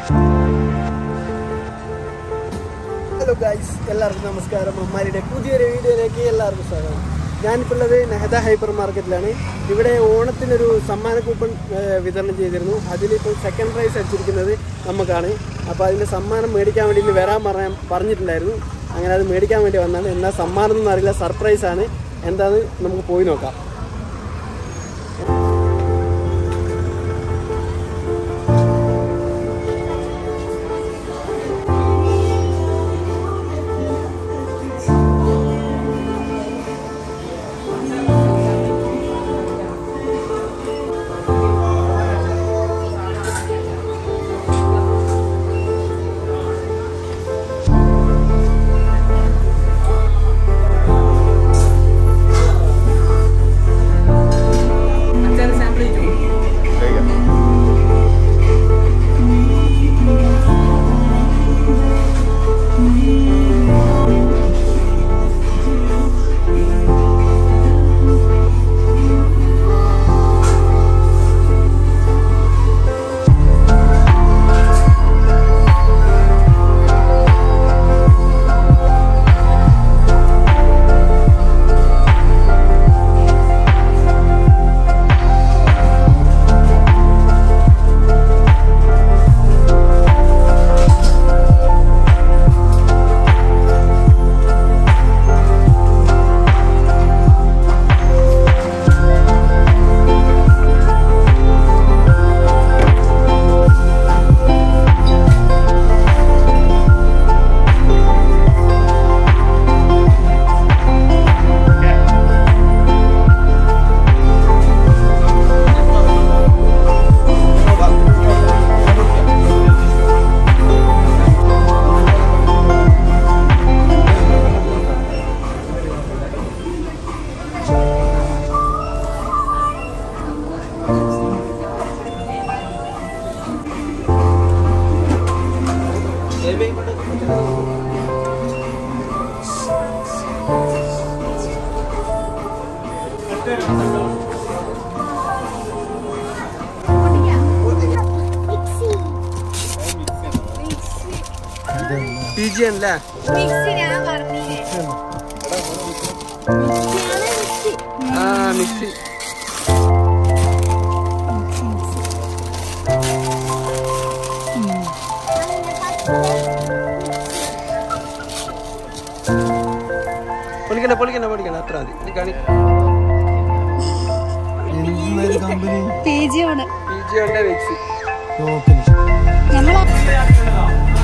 hello guys എല്ലാവർക്കും നമസ്കാരം അമ്മാരിയുടെ പുതിയൊരു വീഡിയോയിലേക്ക് എല്ലാവർക്കും സ്വാഗതം ഞാനിപ്പോൾ ഉള്ളത് നെഹദ ഹൈപ്പർ മാർക്കറ്റിലാണ് ഇവിടെ ഓണത്തിനൊരു സമ്മാന കൂപ്പൺ ഏഹ്, വിതരണം ചെയ്തിരുന്നു അതിലിപ്പോൾ സെക്കൻഡ് പ്രൈസ് അടിച്ചിരിക്കുന്നത് നമുക്കാണ് അപ്പോൾ അതിൻ്റെ സമ്മാനം മേടിക്കാൻ വേണ്ടി ഇന്ന് വരാൻ പറയാൻ പറഞ്ഞിട്ടുണ്ടായിരുന്നു അങ്ങനെ അത് മേടിക്കാൻ വേണ്ടി വന്നതാണ് എന്താ സമ്മാനം എന്നൊന്നും അറിയില്ല സർപ്രൈസാണ് എന്താന്ന് നമുക്ക് പോയി നോക്കാം പി ജി അല്ലേ മിക്സി ഞാൻ പറഞ്ഞില്ലേ മിക്സിയാണ് മിക്സി ആ മിക്സി പൊളിക്കണ്ട പൊളിക്കണ്ട പൊളിക്കണ്ട അത്ര മതി ഇത് കാണി കമ്പനി പി ജി ആണ് പി ജി ഉണ്ട് മിക്സി ടോപ്പിന് നമ്മളെ